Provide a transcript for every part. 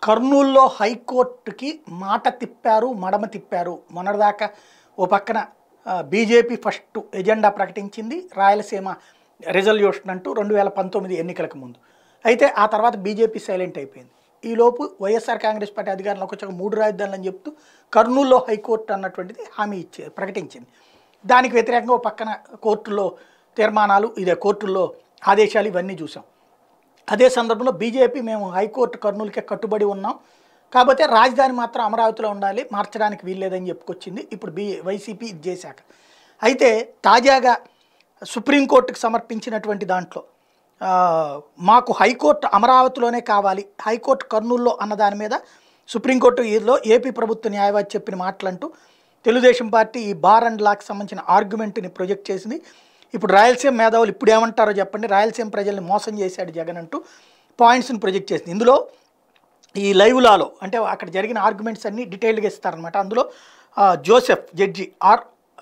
కర్నూల్లో హైకోర్టుకి మాట తిప్పారు మడమ తిప్పారు మొన్నటిదాకా ఓ పక్కన బీజేపీ ఫస్ట్ ఎజెండా ప్రకటించింది రాయలసీమ రిజల్యూషన్ అంటూ రెండు వేల పంతొమ్మిది ఎన్నికలకు ముందు అయితే ఆ తర్వాత బీజేపీ సైలెంట్ అయిపోయింది ఈలోపు వైఎస్ఆర్ కాంగ్రెస్ పార్టీ అధికారంలోకి వచ్చాక మూడు రాజధానులు అని చెప్తూ కర్నూల్లో హైకోర్టు అన్నటువంటిది హామీ ఇచ్చే ప్రకటించింది దానికి వ్యతిరేకంగా ఓ పక్కన కోర్టుల్లో తీర్మానాలు ఇదే కోర్టుల్లో ఆదేశాలు ఇవన్నీ చూసాం అదే సందర్భంలో బీజేపీ మేము హైకోర్టు కర్నూలుకే కట్టుబడి ఉన్నాం కాకపోతే రాజధాని మాత్రం అమరావతిలో ఉండాలి మార్చడానికి వీల్లేదని చెప్పుకొచ్చింది ఇప్పుడు బీ వైసీపీ ఇది చేశాక అయితే తాజాగా సుప్రీంకోర్టుకు సమర్పించినటువంటి దాంట్లో ఆ, మాకు హైకోర్టు అమరావతిలోనే కావాలి హైకోర్టు కర్నూలులో అన్న దాని మీద సుప్రీంకోర్టు ఈలో ఏపీ ప్రభుత్వ న్యాయవాది చెప్పిన మాటలంటూ తెలుగుదేశం పార్టీ ఈ బార్ అండ్ లాకి సంబంధించిన ఆర్గ్యుమెంట్ని ప్రొజెక్ట్ చేసింది ఇప్పుడు రాయలసీమ మేధావులు ఇప్పుడు ఏమంటారో చెప్పండి రాయలసీమ ప్రజల్ని మోసం చేశాడు జగన్ అంటూ పాయింట్స్ని ప్రొజెక్ట్ చేసింది ఇందులో ఈ లైవ్ లాలో అంటే అక్కడ జరిగిన ఆర్గ్యుమెంట్స్ అన్ని డీటెయిల్డ్గా ఇస్తారనమాట అందులో ఆ, Joseph judge are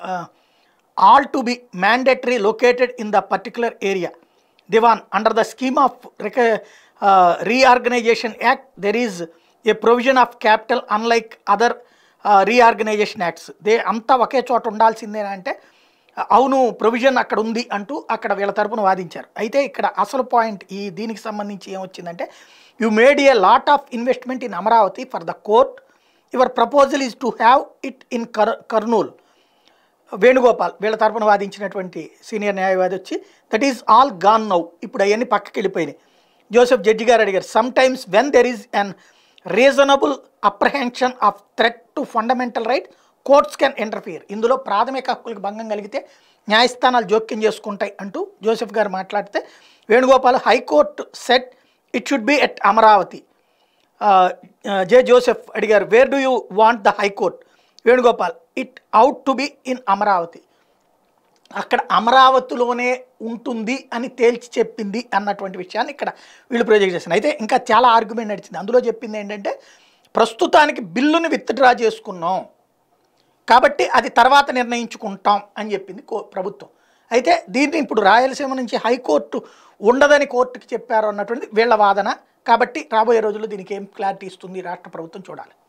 all to be mandatory located in the particular area దివాన్ అండర్ ద స్కీమ్ ఆఫ్ రిక reorganisation act there is a provision of capital unlike other reorganisation acts they అంతా ఒకే చోట ఉండాల్సిందేనా అంటే అవును ప్రొవిజన్ అక్కడ ఉంది అంటూ అక్కడ వీళ్ళ తరపున వాదించారు అయితే ఇక్కడ అసలు పాయింట్ ఈ దీనికి సంబంధించి ఏమొచ్చిందంటే you made a lot of investment in Amaravati for the court your proposal is to have it in కర్ కర్నూల్ వేణుగోపాల్ వీళ్ళ తరపున వాదించినటువంటి సీనియర్ న్యాయవాది వచ్చి that is all gone now ఇప్పుడు అవన్నీ పక్కకి వెళ్ళిపోయినాయి జోసెఫ్ జడ్జి గారు అడిగారు some times when there is unreasonable apprehension of threat to fundamental right courts can interfere ఇందులో ప్రాథమిక హక్కులకు భంగం కలిగితే న్యాయస్థానాలు జోక్యం చేసుకుంటాయి అంటూ జోసెఫ్ గారు మాట్లాడితే Venugopal high court set it should be at Amaravati J Joseph అడిగారు where do you want the high court Venugopal it out to be in Amaravati అక్కడ అమరావతిలోనే ఉంటుంది అని తేల్చి చెప్పింది అన్నటువంటి విషయాన్ని ఇక్కడ వీళ్ళు ప్రొజెక్ట్ చేస్తున్నారు అయితే ఇంకా చాలా ఆర్గ్యుమెంట్ నడిచింది అందులో చెప్పింది ఏంటంటే ప్రస్తుతానికి బిల్లుని విత్డ్రా చేసుకున్నాం కాబట్టి అది తర్వాత నిర్ణయించుకుంటాం అని చెప్పింది కో ప్రభుత్వం అయితే దీన్ని ఇప్పుడు రాయలసీమ నుంచి హైకోర్టు ఉండదని కోర్టుకి చెప్పారు అన్నటువంటిది వీళ్ళ వాదన కాబట్టి రాబోయే రోజుల్లో దీనికి ఏం క్లారిటీ ఇస్తుంది రాష్ట్ర ప్రభుత్వం చూడాలి